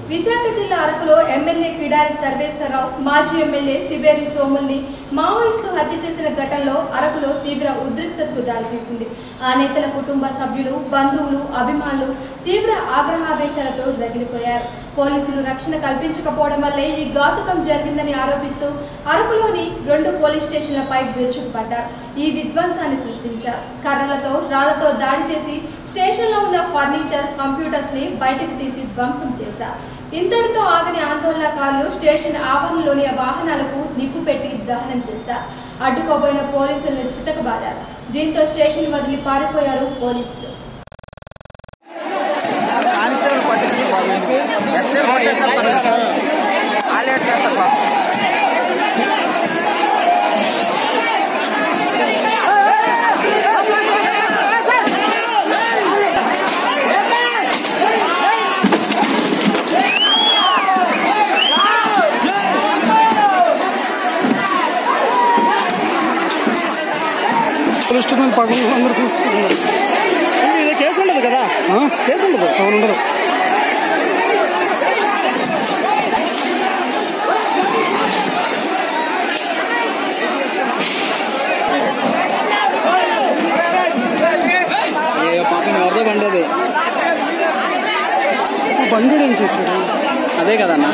విశాఖ జిల్లా అరకులో ఎమ్మెల్యే కిడారి సర్వేశ్వరరావు మాజీ ఎమ్మెల్యే సిబేరి సోముల్ని మావోయిస్టులు హత్య చేసిన ఘటనలో అరకులో తీవ్ర ఉద్రిక్తతకు దారితీసింది ఆ నేతల కుటుంబ సభ్యులు బంధువులు అభిమానులు తీవ్ర ఆగ్రహావేశాలతో రగిలిపోయారు పోలీసులు రక్షణ కల్పించకపోవడం వల్లే ఈ ఘాతుకం జరిగిందని ఆరోపిస్తూ అరకులోని రెండు పోలీస్ స్టేషన్లపై విరుచుకుపడ్డారు ఈ విధ్వంసాన్ని సృష్టించారు కర్రలతో రాళ్లతో దాడి చేసి స్టేషన్లో ఉన్న ఫర్నిచర్ కంప్యూటర్స్ ని బయటకు తీసి ధ్వంసం చేశారు ఇంతటితో ఆగని ఆందోళనకారులు స్టేషన్ ఆవరణలోని వాహనాలకు నిప్పు పెట్టి దహనం చేశారు అడ్డుకోబోయిన పోలీసులను చితకబాదారు దీంతో స్టేషన్ వదిలి పారిపోయారు పోలీసులు కానిస్టేబుల్ పట్టించి బాబు ఎస్ఐ కొట్టేసిన పర్లేదు ఆలేట్ చేస్తారు బాబు తెలుస్తుంది పక్కన అందరూ తీసుకుంటున్నారు ఇది కేసు ఉండదు కదా ఆ? కేసు ఉండదు అవును ఉండదు పాపం ఎవరిదో బండి అది బండి ఏం చేశాడు అదే కదన్నా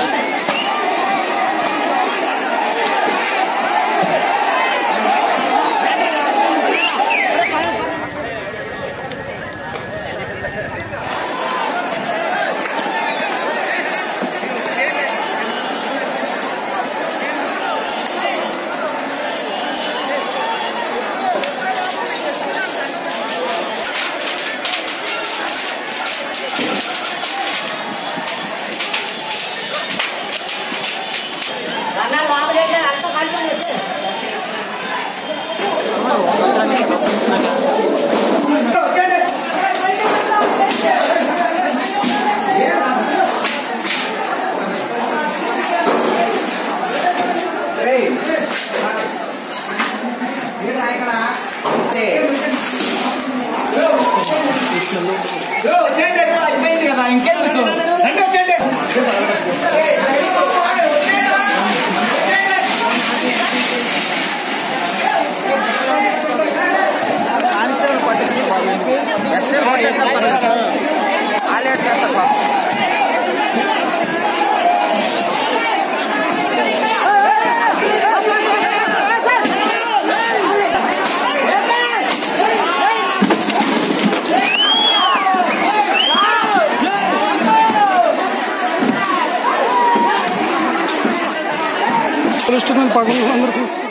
అయిపోయింది కదా ఇంకెందుకు రండి వచ్చండి కానిస్టేబుల్ పట్టించి బాబు ఎస్ఐ కొట్టేసిన పర్లేదు ఆలేట్ చేస్తారు బాబు తెలుస్తుంది పక్కన అందరూ తీసుకుంటున్నారు